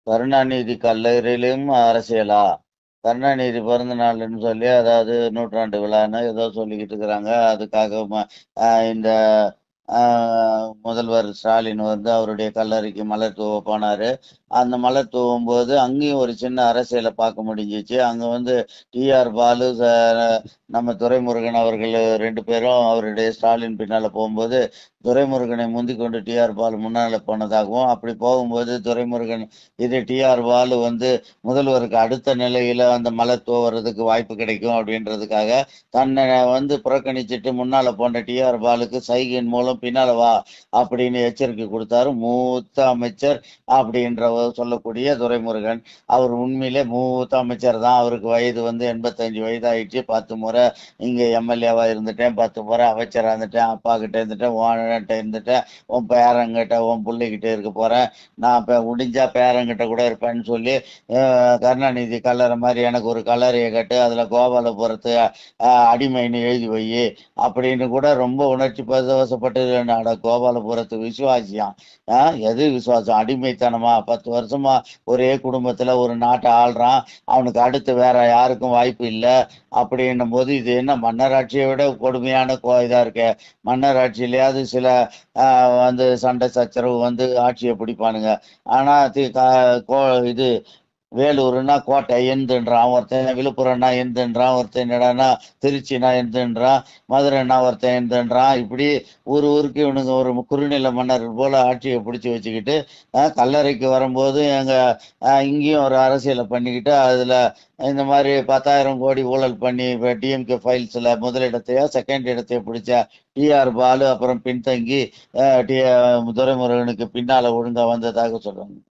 கருணாநிதி கல்லறையிலும் அரசியலா கருணாநிதி பிறந்த நாள்னு சொல்லி அதாவது நூற்றாண்டு விழான்னு ஏதோ சொல்லிக்கிட்டு இருக்கிறாங்க அதுக்காக ம- ஆஹ் இந்த ஆஹ் முதல்வர் ஸ்டாலின் வந்து அவருடைய கல்லறைக்கு மலர் தூவ போனாரு அந்த மலர் தூவும் போது அங்கேயும் ஒரு சின்ன அரசியலை பார்க்க முடிஞ்சிச்சு அங்க வந்து டிஆர் பாலு ச- நம்ம துரைமுருகன் அவர்கள் ரெண்டு பேரும் அவருடைய ஸ்டாலின் பின்னால போகும்போது துரைமுருகனை முந்தி கொண்டு டிஆர் பாலு முன்னால போனதாகவும் அப்படி போகும்போது துரைமுருகன் இது டிஆர் பாலு வந்து முதல்வருக்கு அடுத்த நிலையில அந்த மலர் தூவுறதுக்கு வாய்ப்பு கிடைக்கும் அப்படின்றதுக்காக தன்னை வந்து புறக்கணிச்சிட்டு முன்னால போன டிஆர் பாலுக்கு சைகையின் மூலம் பின்னால வா அப்படின்னு எச்சரிக்கை கொடுத்தாரு மூத்த அமைச்சர் அப்படின்ற சொல்லக்கூடிய துரைமுருகன் அவர் உண்மையிலே மூத்த அமைச்சர் தான் அவருக்கு வயது வந்து எண்பத்தஞ்சு வயது ஆயிடுச்சு பத்து முறை இங்க எம்எல்ஏவா இருந்துட்டேன் பத்து முறை அமைச்சரா இருந்துட்டேன் அப்பா கிட்ட இருந்துட்டேன் ஓனர்கிட்ட இருந்துட்டேன் உன் பேரங்கிட்ட உன் பிள்ளைகிட்ட இருக்க போறேன் நான் இப்ப முடிஞ்சா பேரங்கிட்ட கூட இருப்பேன்னு சொல்லி அஹ், கருணாநிதி கல்லறை மாதிரி எனக்கு ஒரு கல்லறையை கட்டு அதுல கோபாலபுரத்து அஹ், அடிமைன்னு எழுதி வை அப்படின்னு கூட ரொம்ப உணர்ச்சி பரவசப்பட்டு அட கோபாலபுரத்து விசுவாசியாம் ஆஹ், எது விசுவாசம் அடிமைத்தனமா பத்து வருஷமா ஒரே குடும்பத்துல ஒரு நாட்டை ஆள்றான் அவனுக்கு அடுத்து வேற யாருக்கும் வாய்ப்பு இல்லை அப்படின்னும் போது இது என்ன மன்னராட்சியை விட கொடுமையான கோ- இதா இருக்கு மன்னராட்சியிலயாவது சில ஆஹ், வந்து சண்டை சச்சரவு வந்து ஆட்சியை பிடிப்பானுங்க ஆனா தி- கா- கோ- இது வேலூர்னா கோட்டை எந்துன்றான் ஒருத்தன் விழுப்புரம்னா எந்துன்றான் ஒருத்தன் என்னடான்னா திருச்சினா எந்துன்றான் மதுரைனா ஒருத்தன் எந்துன்றான் இப்படி ஊர் ஊருக்கு இவனுங்க ஒரு குறுநில மன்னர் போல ஆட்சியை பிடிச்சி வச்சுக்கிட்டு ஆஹ், கல்லறைக்கு வரும்போது எங்க ஆஹ், இங்கேயும் ஒரு அரசியலை பண்ணிக்கிட்டு அதுல இந்த மாதிரி பத்தாயிரம் கோடி ஊழல் பண்ணி இப்போ டிஎம்கே ஃபைல்ஸ்ல முதலிடத்தையோ செகண்ட் இடத்தையோ பிடிச்ச டிஆர் பாலு அப்புறம் பின்தங்கி ஆஹ், டி துரைமுருகனுக்கு பின்னால ஒழுங்கா வந்ததாக சொல்றாங்க